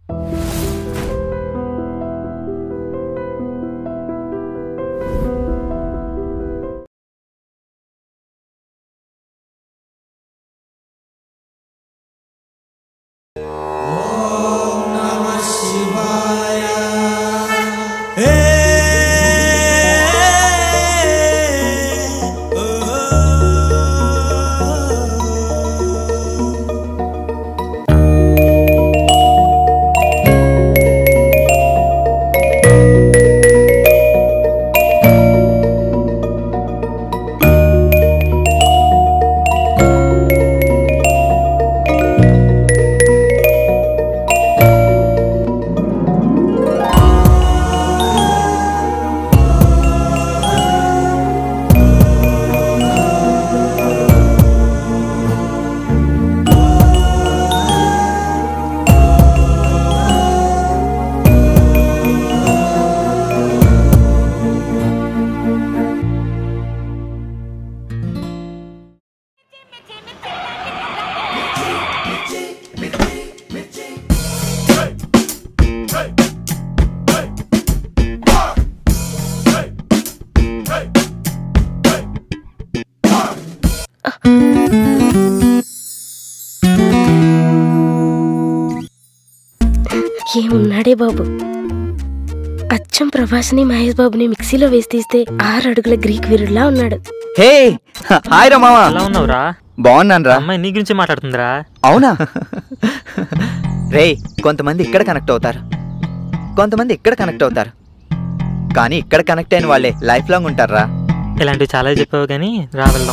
ఏమున్నాడే బాబు అచ్చం ప్రభాస్ని మహేష్ బాబుని మిక్సీలో వేసి తీస్తే ఆరు అడుగుల గ్రీక్ వీరుడిలా ఉన్నాడు హే హాయ్ రా మామా ఎలా ఉన్నావురా బాగున్నాను రా అమ్మాయి నీ గురించి మాట్లాడుతుందిరా అవునా రే కొంతమంది ఇక్కడ కనెక్ట్ అవుతారు కొంతమంది ఇక్కడ కనెక్ట్ అవుతారు కానీ ఇక్కడ కనెక్ట్ అయిన వాళ్ళే లైఫ్ లాంగ్ ఉంటారా ఇలాంటివి చాలా చెప్పావు కానీ రా వెళ్దాం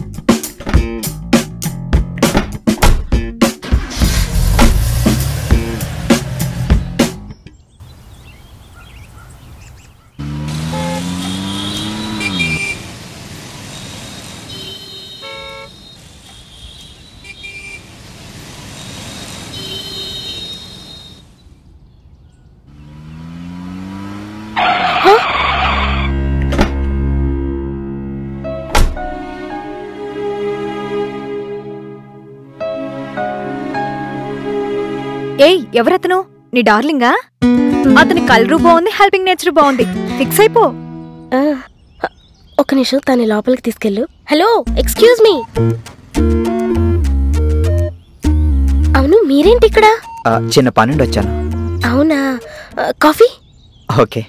ఏయ్ ఎవరతను నీ డార్లింగా అతని కలరు బాగుంది హెల్పింగ్ నేచర్ బాగుంది ఫిక్స్ అయిపో ఆ, ఒక నిమిషం తన లోపలికి తీసుకెళ్ళు హలో ఎక్స్క్యూజ్ మీ అవును మీరేంటి ఇక్కడ ఆ, చిన్న పనుండి వచ్చాను అవునా ఆ, coffee okay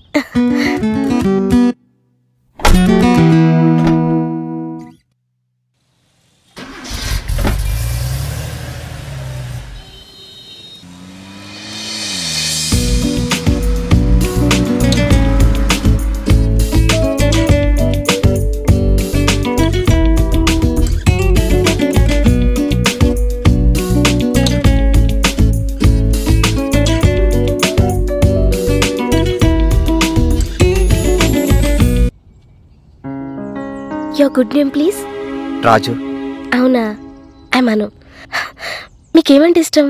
your good name please Raju అవునా ఐ మను మీకేమంటే ఇష్టం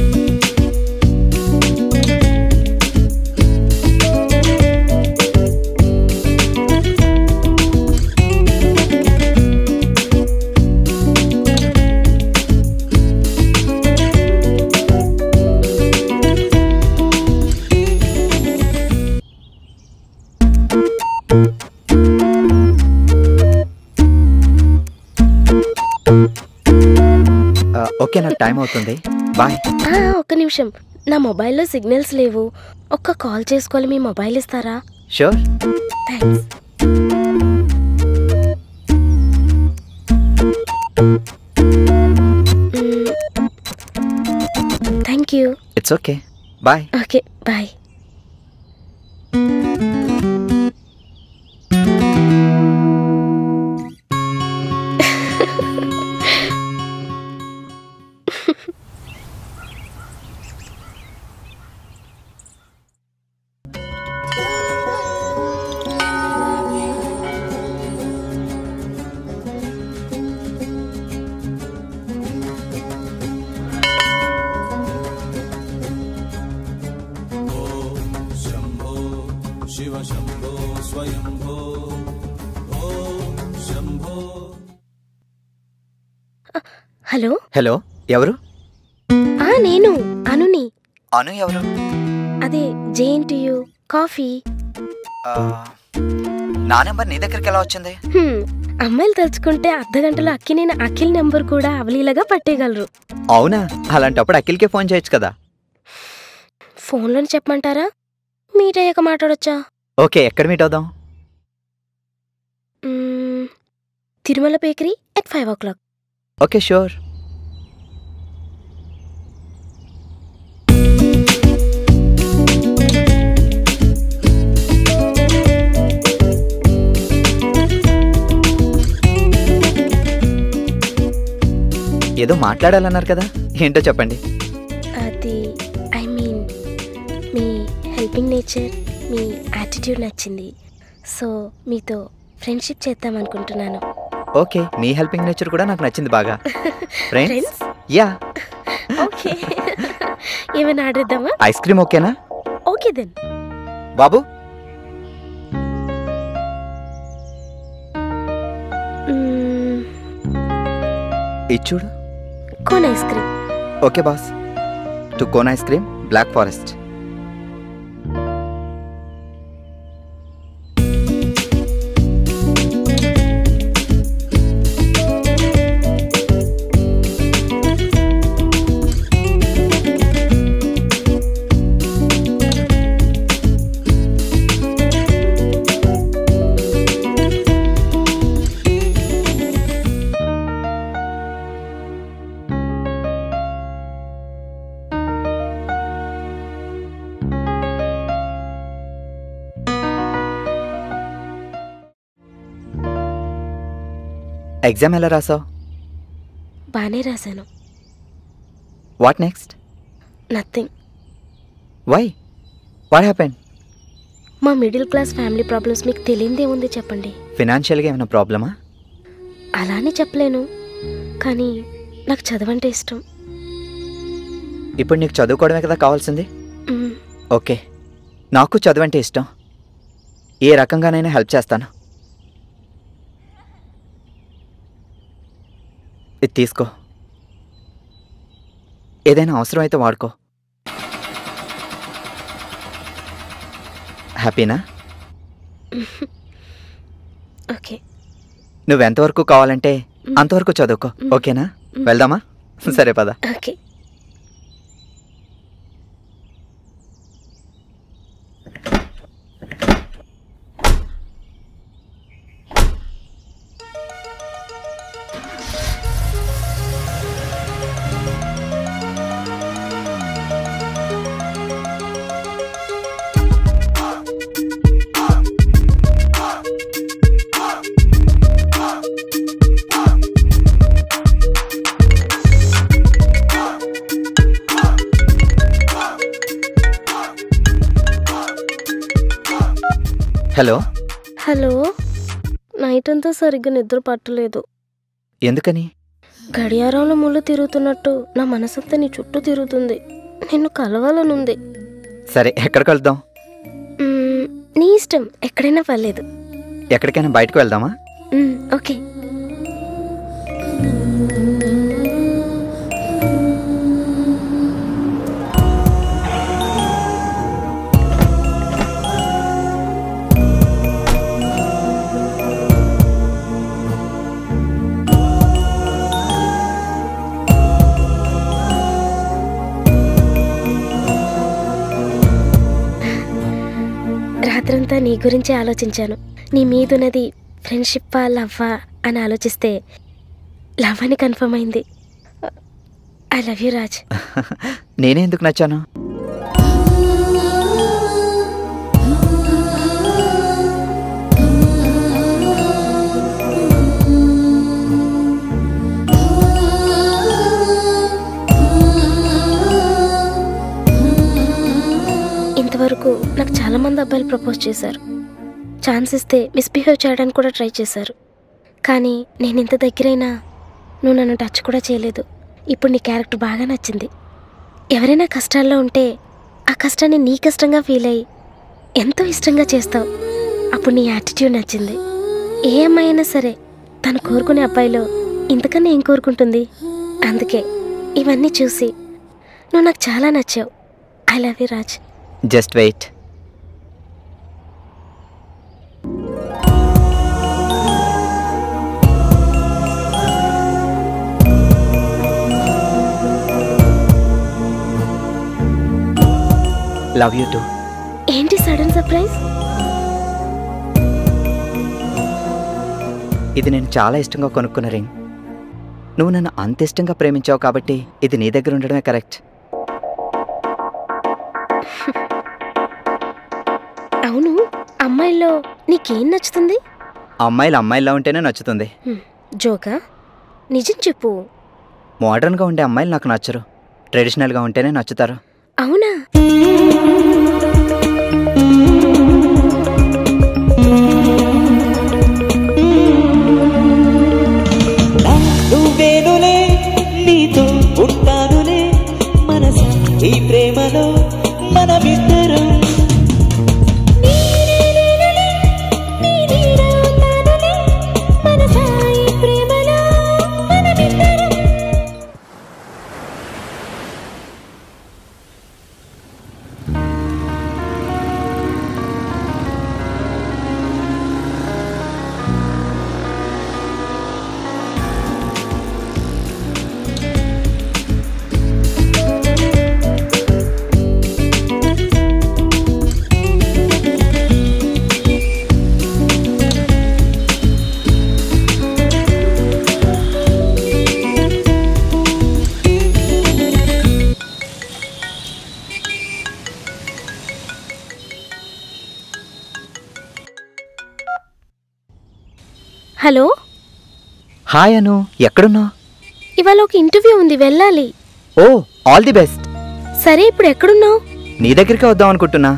ఆ, ఓకే నాకు టైం అవుతుంది బాయ్ ఆ, ఒక్క నిమిషం నా మొబైల్లో సిగ్నల్స్ లేవు ఒక్క కాల్ చేసుకోవాలి మీ మొబైల్ ఇస్తారా sure thanks thank you it's okay bye okay bye hello hello ఎవరు ఆ నేను అనుని అను ఎవరు అదే జేఎన్టీయు కాఫీ ఆ, నా నెంబర్ నీ దగ్గరికి ఎలా వచ్చింది హ్మ్, అమ్మాయిలు తలుచుకుంటే అర్ధ గంటలో అక్కి నేను అఖిల్ నెంబర్ కూడా అవలీలగా పట్టేయగలరు అవునా అలాంటప్పుడు అఖిల్కే ఫోన్ చేయొచ్చు కదా ఫోన్లోనే చెప్పమంటారా మీట్ అయ్యాక మాట్లాడొచ్చా ఓకే ఎక్కడ మీట్ అవుదాం మ్మ్, Tirumala bakery at five o'clock okay sure ఏదో మాట్లాడాలన్నారు కదా ఏంటో చెప్పండి అది ఐ మీన్ మీ హెల్పింగ్ నేచర్ మీ యాటిట్యూడ్ నచ్చింది సో మీతో ఫ్రెండ్షిప్ చేద్దాం అనుకుంటున్నాను ఓకే మీ హెల్పింగ్ నేచర్ కూడా నాకు నచ్చింది బాగా ఫ్రెండ్స్ ఫ్రెండ్స్ యా ఓకే ఏమైనా ఆర్డర్ ఇద్దామా ఐస్ క్రీమ్ ఓకేనా ఓకే దెన్ బాబు ఇది చూడు cone ice cream okay boss two cone ice cream black forest exam ఎలా రాసావు బాగానే రాశాను what next nothing why what happen మా మిడిల్ క్లాస్ ఫ్యామిలీ ప్రాబ్లమ్స్ మీకు తెలియదేముంది చెప్పండి ఫినాన్షియల్గా ఏమైనా ప్రాబ్లమా అలానే చెప్పలేను కానీ నాకు చదవంటే ఇష్టం ఇప్పుడు నీకు చదువుకోవడమే కదా కావాల్సింది మ్మ్. ఓకే నాకు చదువు అంటే ఇష్టం ఏ రకంగానైనా హెల్ప్ చేస్తాను ఇది తీసుకో ఏదైనా అవసరం అయితే వాడుకో హ్యాపీనా ఓకే నువ్వెంతవరకు కావాలంటే అంతవరకు చదువుకో ఓకేనా వెళ్దామా సరే పద ఓకే హలో హలో నైట్ అంతా సరిగ్గా నిద్ర పట్టలేదు ఎందుకని గడియారంలో ముళ్ళు తిరుగుతున్నట్టు నా మనసంతా నీ చుట్టూ తిరుగుతుంది నిన్ను కలవాలనుంది సరే ఎక్కడికి వెళ్దాం మ్మ్, నీ ఇష్టం ఎక్కడైనా పర్లేదు ఎక్కడికైనా బయటకు వెళ్దామా మ్మ్, ఓకే రాత్రంతా నీ గురించి ఆలోచించాను నీ మీదున్నది ఫ్రెండ్షిప్పా లవ్వా అని ఆలోచిస్తే లవ్ అని కన్ఫర్మ్ అయింది ఐ లవ్ యూ రాజ్ నేనే ఎందుకు నచ్చాను ఇంతవరకు నాకు చాలా మంది అబ్బాయిలు ప్రపోజ్ చేశారు ఛాన్స్ ఇస్తే మిస్బిహేవ్ చేయడానికి కూడా ట్రై చేశారు కానీ నేను ఇంత దగ్గరైనా నువ్వు నన్ను టచ్ కూడా చేయలేదు ఇప్పుడు నీ క్యారెక్టర్ బాగా నచ్చింది ఎవరైనా కష్టాల్లో ఉంటే ఆ కష్టాన్ని నీ కష్టంగా ఫీల్ అయ్యి ఎంతో ఇష్టంగా చేస్తావు అప్పుడు నీ యాటిట్యూడ్ నచ్చింది ఏ అమ్మాయి అయినా సరే తను కోరుకునే అబ్బాయిలో ఇంతకన్నా ఏం కోరుకుంటుంది అందుకే ఇవన్నీ చూసి నువ్వు నాకు చాలా నచ్చావు I love you Raj just wait love you too ఏంటి సడన్ సర్ప్రైజ్ ఇది నేను చాలా ఇష్టంగా కొనుక్కున్న రింగ్ నువ్వు నన్ను అంత ఇష్టంగా ప్రేమించావు కాబట్టి ఇది నీ దగ్గర ఉండడమే కరెక్ట్ అవును అమ్మాయిల్లో నీకేం నచ్చుతుంది అమ్మాయిలు అమ్మాయిలా ఉంటేనే నచ్చుతుంది హ్మ్, జోకా నిజం చెప్పు మోడర్న్గా ఉండే అమ్మాయిలు నాకు నచ్చరు ట్రెడిషనల్గా ఉంటేనే నచ్చుతారు అవునా నువ్వేనులే నీతో ఉంటానులే మనస ఈ ప్రేమలో మనమిద్దరం హలో హాయ్ అను ఎక్కడున్నావు ఇవాళ ఒక ఇంటర్వ్యూ ఉంది వెళ్ళాలి ఓ ఆల్ ది బెస్ట్ సరే ఇప్పుడు ఎక్కడున్నావు నీ దగ్గరికి వద్దాం అనుకుంటున్నా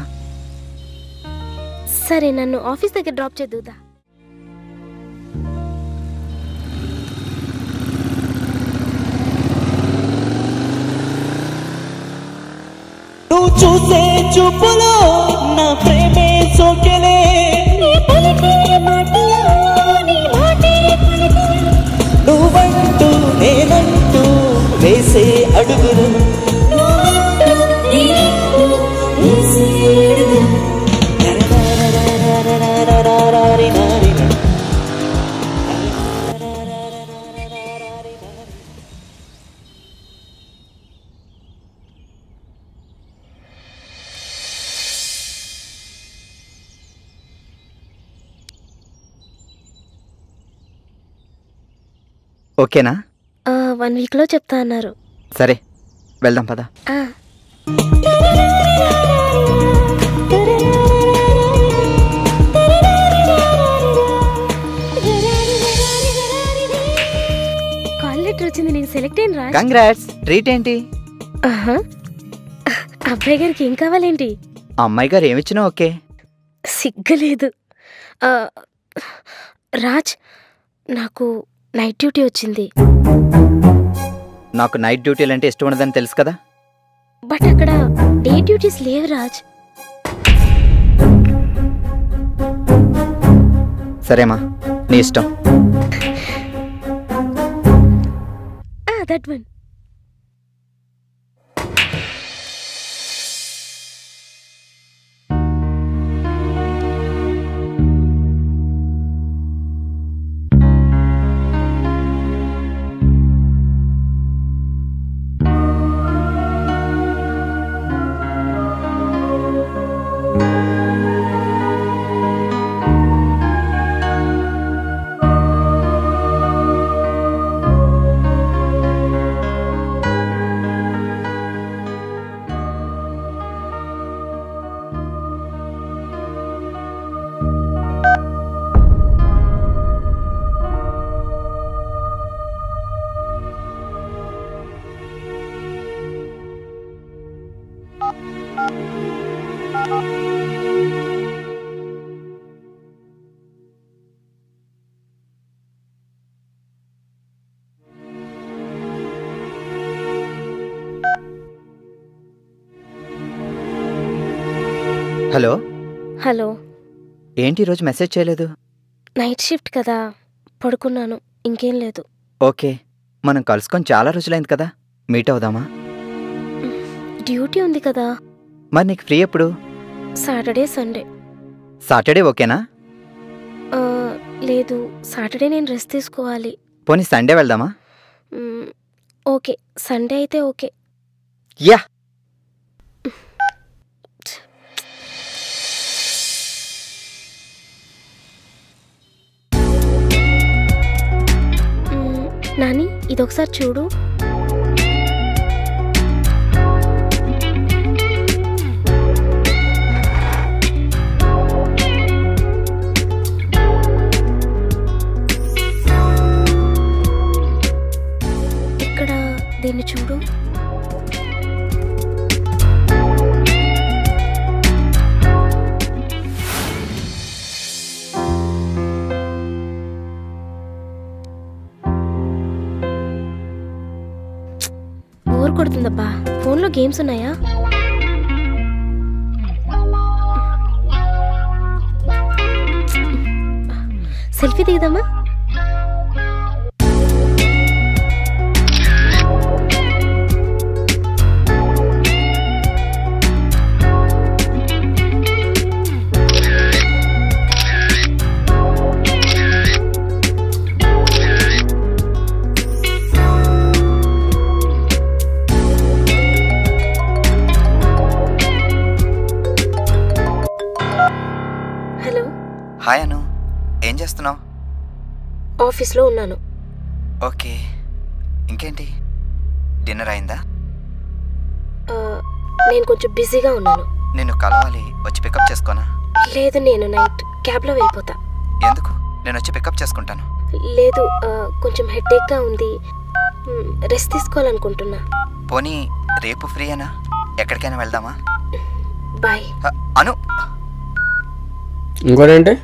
సరే నన్ను ఆఫీస్ దగ్గర డ్రాప్ చేద్దా నువ్వు చూసే చూపులో నా ప్రేమే సోకెలే నువ్వంటూ నేనంటూ వేసే అడుగులు ఓకేనా వన్ వీక్లో చెప్తా అన్నారు సరే వెళ్దాం పద ఆ, కాల్ లెటర్ వచ్చింది నేను సెలెక్ట్ అయిన రా కంగ్రాట్స్ ట్రీట్ ఏంటి ఆహా. అబ్బాయి గారికి ఏం కావాలేంటి అమ్మాయి గారు ఏమిచ్చినా ఓకే సిగ్గలేదు ఆ, రాజ్ నాకు నైట్ డ్యూటీ వచ్చింది నాకు నైట్ డ్యూటీలు అంటే ఇష్టం ఉండదని తెలుసు కదా బట్ అక్కడ డే డ్యూటీస్ లేవు రాజ్ సరేమా నీ ఇష్టం దట్ వన్ హలో హలో ఏంటి ఈరోజు మెసేజ్ చేయలేదు నైట్ షిఫ్ట్ కదా పడుకున్నాను ఇంకేం లేదు ఓకే మనం కలుసుకొని చాలా రోజులైంది కదా మీట్ అవుదామా డ్యూటీ ఉంది కదా మరి నీకు ఫ్రీ ఎప్పుడు సాటర్డే సండే సాటర్డే ఓకేనా ఆ, లేదు సాటర్డే నేను రెస్ట్ తీసుకోవాలి పోనీ సండే వెళ్దామా మ్, ఓకే సండే అయితే ఓకే యా మ్, నాని ఇదొకసారి చూడు ఇక్కడ దీన్ని చూడు బోర్ కొడుతుందబ్బా ఫోన్లో గేమ్స్ ఉన్నాయా సెల్ఫీ దిగుదామా హలో హాయ్ అను ఏం చేస్తున్నావు ఆఫీస్లో ఉన్నాను ఓకే ఇంకేంటి డిన్నర్ అయిందా ఆ, నేను కొంచెం బిజీగా ఉన్నాను నిన్ను కలవాలి వచ్చి పికప్ చేసుకోనా లేదు నేను నైట్ క్యాబ్లో వెళ్ళిపోతా ఎందుకు నేను వచ్చి పికప్ చేసుకుంటాను లేదు ఆ, కొంచెం హెడేక్గా ఉంది మ్, రెస్ట్ తీసుకోవాలనుకుంటున్నా పోనీ రేపు ఫ్రీయేనా ఎక్కడికైనా వెళ్దామా బాయ్ హ, అను ఇంకోటేంటి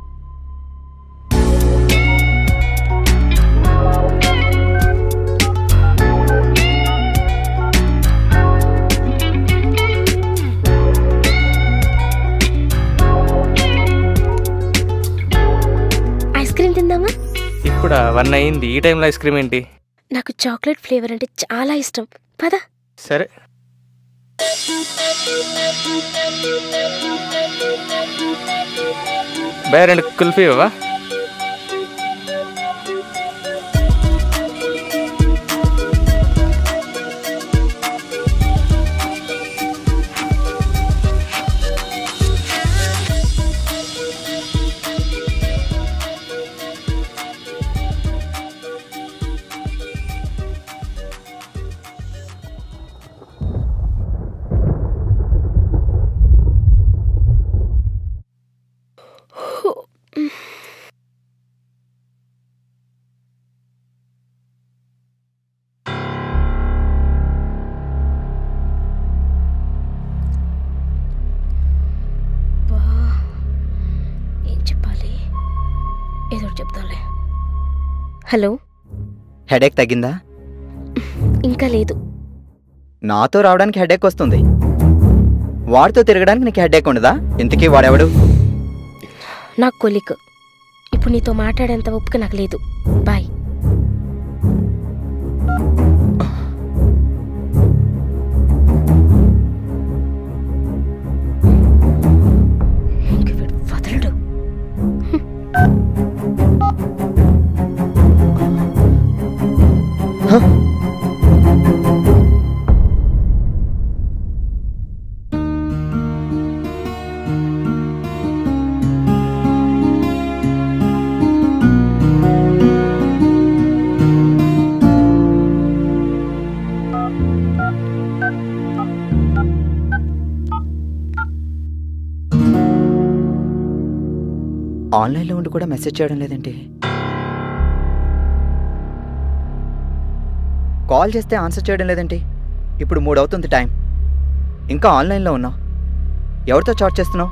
ఐస్ క్రీమ్ తిందామా ఇప్పుడు వన్ అయింది ఈ టైంలో ఐస్ క్రీమ్ ఏంటి నాకు చాక్లెట్ ఫ్లేవర్ అంటే చాలా ఇష్టం పద సరే బై రెండు కుల్ఫీ ఇవ్వవా బా, ఏం చెప్పాలి ఏదో ఒకటి చెప్తాలే హలో హెడేక్ తగ్గిందా ఇంకా లేదు నాతో రావడానికి హెడేక్ వస్తుంది వాడితో తిరగడానికి నీకు హెడేక్ ఉండదా ఇంతకీ వాడెవడు నాకు కొలిక్ ఇప్పుడు నీతో మాట్లాడేంత ఓపిక నాకు లేదు బాయ్ ఇంక వీడు వదలడు ఆన్లైన్లో ఉండి కూడా మెసేజ్ చేయడం లేదేంటి కాల్ చేస్తే ఆన్సర్ చేయడం లేదేంటి ఇప్పుడు మూడు అవుతుంది టైం ఇంకా ఆన్లైన్లో ఉన్నావు ఎవరితో చాట్ చేస్తున్నావు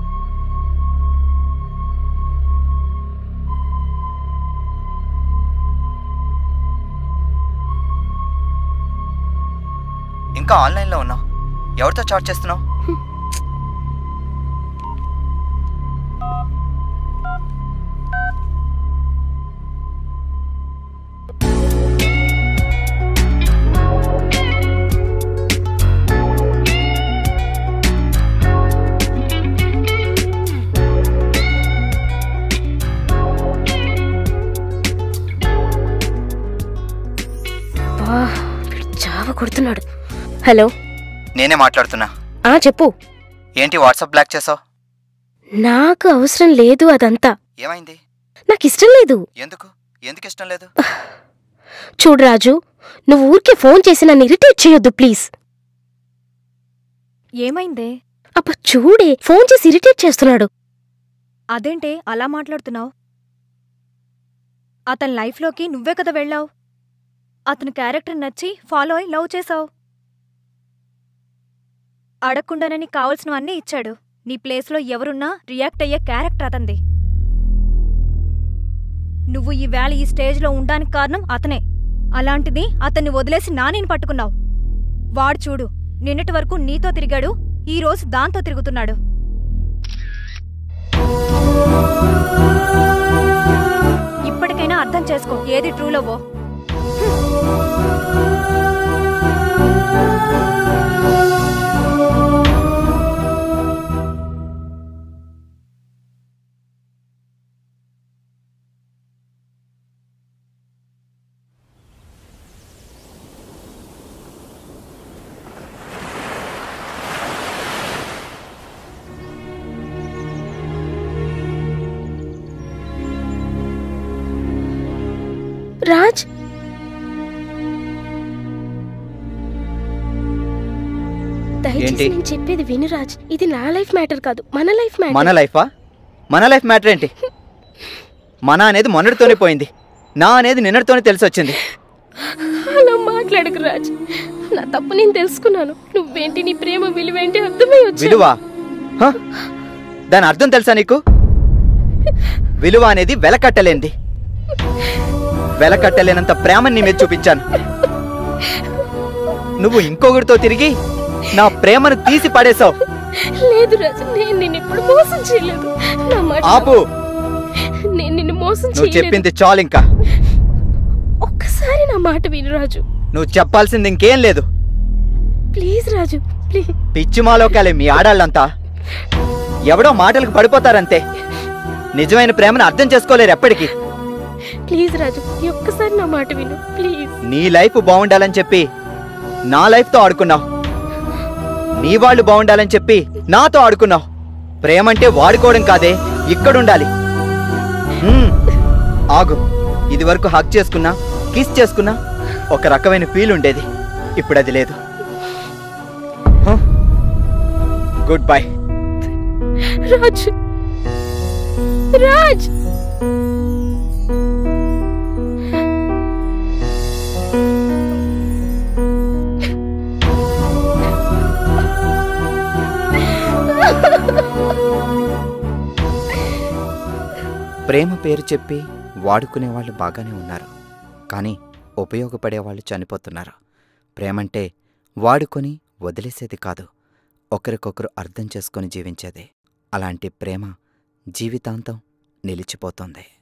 ఇంకా ఆన్లైన్లో ఉన్నావు ఎవరితో చాట్ చేస్తున్నావు హలో నేనే మాట్లాడుతున్నా ఆ చెప్పు ఏంటి వాట్సాప్ బ్లాక్ చేసావు నాకు అవసరం లేదు అదంతా ఏమైంది నాకు ఇష్టం లేదు ఎందుకు ఎందుకు ఇష్టం లేదు చూడు రాజు నువ్వు ఊరికే ఫోన్ చేసి నన్ను ఇరిటేట్ చేయొద్దు ప్లీజ్ ఏమైందే అబ్బా చూడే ఫోన్ చేసి ఇరిటేట్ చేస్తున్నాడు అదేంటే అలా మాట్లాడుతున్నావు అతని లైఫ్లోకి నువ్వే కదా వెళ్ళావు అతని క్యారెక్టర్ నచ్చి ఫాలో అయి లవ్ చేశావు అడగకుండానే నీకు కావలసినవన్నీ ఇచ్చాడు నీ ప్లేస్లో ఎవరున్నా రియాక్ట్ అయ్యే క్యారెక్టర్ అతంది నువ్వు ఈ వేళ ఈ స్టేజ్లో ఉండడానికి కారణం అతనే అలాంటిది అతన్ని వదిలేసి నానేని పట్టుకున్నావు వాడు చూడు నిన్నటి వరకు నీతో తిరిగాడు ఈ రోజు దాంతో తిరుగుతున్నాడు ఇప్పటికైనా అర్థం చేసుకో ఏది ట్రూ లవ్వో రాజ్ దయచేసి ఏంటి? నేను చెప్పేది విను రాజ్ ఇది నా లైఫ్ మ్యాటర్ కాదు మన లైఫ్ మన మ్యాటర్ లైఫా మన లైఫ్ మ్యాటర్ ఏంటి మన అనేది మొన్నటితోనే పోయింది నా అనేది నిన్నటితోనే తెలిసి వచ్చింది అలా మాట్లాడకు రాజ్ నా తప్పు నేను తెలుసుకున్నాను నువ్వేంటి నీ ప్రేమ విలువేంటి అర్థమై వచ్చి విలువ హ? దాని అర్థం తెలుసా నీకు విలువ అనేది వెలకట్టలేనిది వెలకట్టలేనంత ప్రేమని నీ మీద చూపించాను నువ్వు ఇంకొకరితో తిరిగి నా ప్రేమను తీసి పడేశావు లేదు రాజు నేను నిన్ను ఇప్పుడు మోసం చేయలేదు నా మాట ఆపు నేను నిన్ను మోసం నువ్వు చేయలేదు చెప్పింది చాలు ఇంకా ఒక్కసారి నా మాట విను రాజు నువ్వు చెప్పాల్సింది ఇంకేం లేదు ప్లీజ్ రాజు ప్లీజ్ పిచ్చి మాలోకాలే మీ ఆడాళ్ళంతా ఎవడో మాటలకు పడిపోతారంతే నిజమైన ప్రేమను అర్థం చేసుకోలేరు ఎప్పటికీ ప్లీజ్ రాజు ఈ ఒక్కసారి నా మాట విను ప్లీజ్ నీ లైఫ్ బాగుండాలని చెప్పి నా లైఫ్తో ఆడుకున్నావు నీ వాళ్ళు బాగుండాలని చెప్పి నాతో ఆడుకున్నావు ప్రేమంటే వాడుకోవడం కాదే ఇక్కడుండాలి హ్మ్, ఆగు ఇది వరకు హక్ చేసుకున్నా కిస్ చేసుకున్నా ఒక రకమైన ఫీల్ ఉండేది ఇప్పుడు అది లేదు గుడ్ బై రాజ్ రాజ్ ప్రేమ పేరు చెప్పి వాడుకునే వాళ్ళు బాగానే ఉన్నారు కానీ ఉపయోగపడే వాళ్ళు చనిపోతున్నారు ప్రేమంటే వాడుకొని వదిలేసేది కాదు ఒకరికొకరు అర్థం చేసుకొని జీవించేది అలాంటి ప్రేమ జీవితాంతం నిలిచిపోతుంది